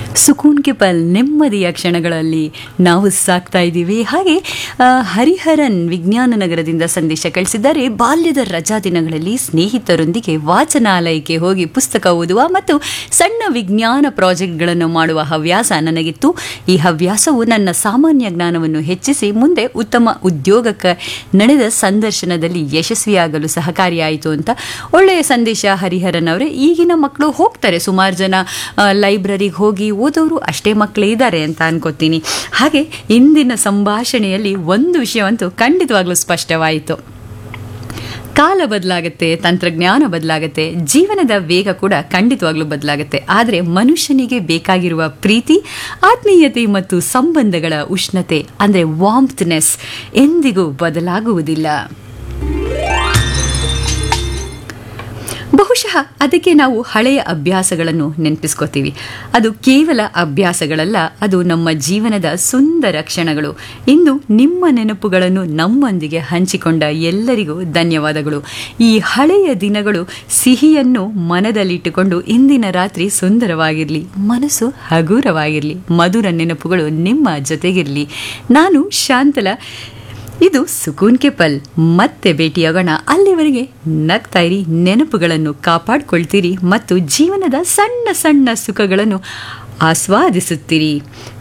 ಸುಕೂನ್ K ಪಲ್ ನೆಮ್ಮದಿಯ ಕ್ಷಣಗಳಲ್ಲಿ ನಾವು ಸಾಕ್ತಾ ಇದ್ದೀವಿ ಹಾಗೆ ಆ, ಹರಿಹರನ್ ವಿಜ್ಞಾನ ನಗರದಿಂದ ಸಂದೇಶ ಕಳಿಸಿದ್ದಾರೆ ಬಾಲ್ಯದ ರಜಾ ದಿನಗಳಲ್ಲಿ ಸ್ನೇಹಿತರೊಂದಿಗೆ ವಾಚನಾಲಯಕ್ಕೆ ಹೋಗಿ ಪುಸ್ತಕ ಓದುವ ಮತ್ತು ಸಣ್ಣ ವಿಜ್ಞಾನ ಪ್ರಾಜೆಕ್ಟ್ಗಳನ್ನು ಮಾಡುವ ಹವ್ಯಾಸ ನನಗಿತ್ತು ಈ ಹವ್ಯಾಸವು ನನ್ನ ಸಾಮಾನ್ಯ ಜ್ಞಾನವನ್ನು ಹೆಚ್ಚಿಸಿ ಮುಂದೆ ಉತ್ತಮ ಉದ್ಯೋಗಕ್ಕೆ ನಡೆದ ಸಂದರ್ಶನದಲ್ಲಿ ಯಶಸ್ವಿಯಾಗಲು ಸಹಕಾರಿಯಾಯಿತು ಅಂತ ಒಳ್ಳೆಯ ಸಂದೇಶ ಹರಿಹರನ್ ಅವರೇ ಈಗಿನ ಮಕ್ಕಳು ಹೋಗ್ತಾರೆ ಸುಮಾರು ಜನ ಲೈಬ್ರರಿಗೆ ಹೋಗಿ ಓದೋರು ಅಷ್ಟೇ ಮಕ್ಕಳೇ ಇದ್ದಾರೆ ಅಂತ ಅನ್ಕೋತೀನಿ ಹಾಗೆ ಇಂದಿನ ಸಂಭಾಷಣೆಯಲ್ಲಿ ಒಂದು ವಿಷಯವಂತೂ ಖಂಡಿತವಾಗ್ಲೂ ಸ್ಪಷ್ಟವಾಯಿತು ಕಾಲ ಬದಲಾಗುತ್ತೆ ತಂತ್ರಜ್ಞಾನ ಬದಲಾಗುತ್ತೆ ಜೀವನದ ವೇಗ ಕೂಡ ಖಂಡಿತವಾಗ್ಲೂ ಬದಲಾಗುತ್ತೆ ಆದರೆ ಮನುಷ್ಯನಿಗೆ ಬೇಕಾಗಿರುವ ಪ್ರೀತಿ ಆತ್ಮೀಯತೆ ಮತ್ತು ಸಂಬಂಧಗಳ ಉಷ್ಣತೆ ಅಂದರೆ ವಾಮ್ತ್ನೆಸ್ ಎಂದಿಗೂ ಬದಲಾಗುವುದಿಲ್ಲ ಬಹುಶಃ ಅದಕ್ಕೆ ನಾವು ಹಳೆಯ ಅಭ್ಯಾಸಗಳನ್ನು ನೆನಪಿಸ್ಕೋತೀವಿ ಅದು ಕೇವಲ ಅಭ್ಯಾಸಗಳಲ್ಲ ಅದು ನಮ್ಮ ಜೀವನದ ಸುಂದರ ಕ್ಷಣಗಳು ಇಂದು ನಿಮ್ಮ ನೆನಪುಗಳನ್ನು ನಮ್ಮೊಂದಿಗೆ ಹಂಚಿಕೊಂಡ ಎಲ್ಲರಿಗೂ ಧನ್ಯವಾದಗಳು ಈ ಹಳೆಯ ದಿನಗಳು ಸಿಹಿಯನ್ನು ಮನದಲ್ಲಿಟ್ಟುಕೊಂಡು ಇಂದಿನ ರಾತ್ರಿ ಸುಂದರವಾಗಿರಲಿ ಮನಸ್ಸು ಹಗುರವಾಗಿರಲಿ ಮಧುರ ನೆನಪುಗಳು ನಿಮ್ಮ ಜೊತೆಗಿರಲಿ ನಾನು ಶಾಂತಲ ಇದು ಸುಕೂನ್ ಕೆ ಪಲ್ ಮತ್ತೆ ಭೇಟಿಯಾಗೋಣ ಅಲ್ಲಿವರೆಗೆ ನಗ್ತಾ ಇರಿ ನೆನಪುಗಳನ್ನು ಕಾಪಾಡ್ಕೊಳ್ತೀರಿ ಮತ್ತು ಜೀವನದ ಸಣ್ಣ ಸಣ್ಣ ಸುಖಗಳನ್ನು ಆಸ್ವಾದಿಸುತ್ತೀರಿ